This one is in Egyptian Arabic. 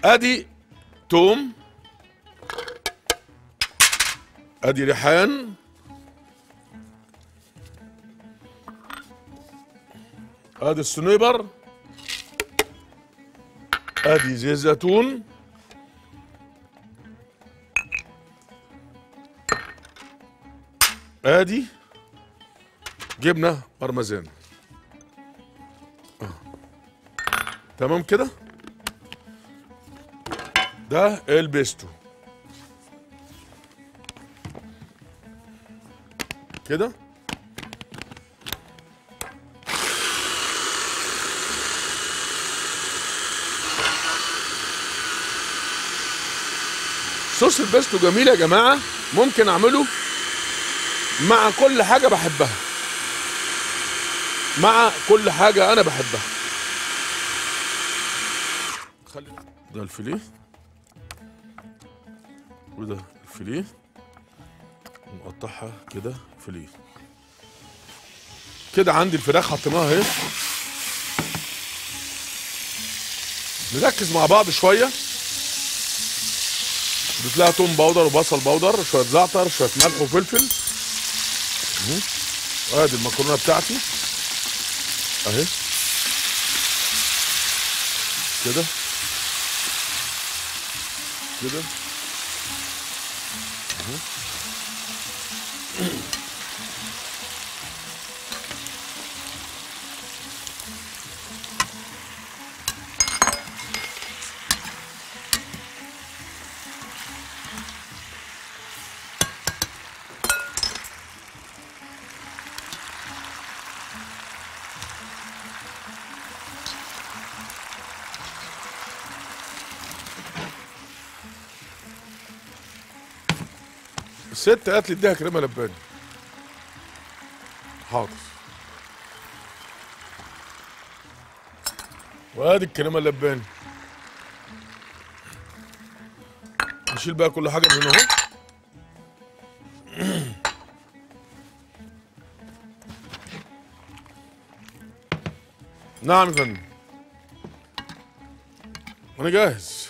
ادي توم ادي ريحان ادي السنيبر ادي زيت زيتون ادي جبنه بارميزان آه. تمام كده ده البيستو كده صوص البيستو جميل يا جماعه ممكن اعمله مع كل حاجه بحبها مع كل حاجه انا بحبها خلي ده الفيليه وده الفيليه ونقطعها كده فيليه كده عندي الفراخ حطيناها اهي نركز مع بعض شويه ضيف لها توم باودر وبصل باودر شويه زعتر شويه ملح وفلفل مم. وادي المكرونه بتاعتي اهي كده كده اهو. الست قالت لي اديها كريمه لباني حاضر وادي الكريمه اللباني نشيل بقى كل حاجه من هنا اهو نعم يا فندم انا جاهز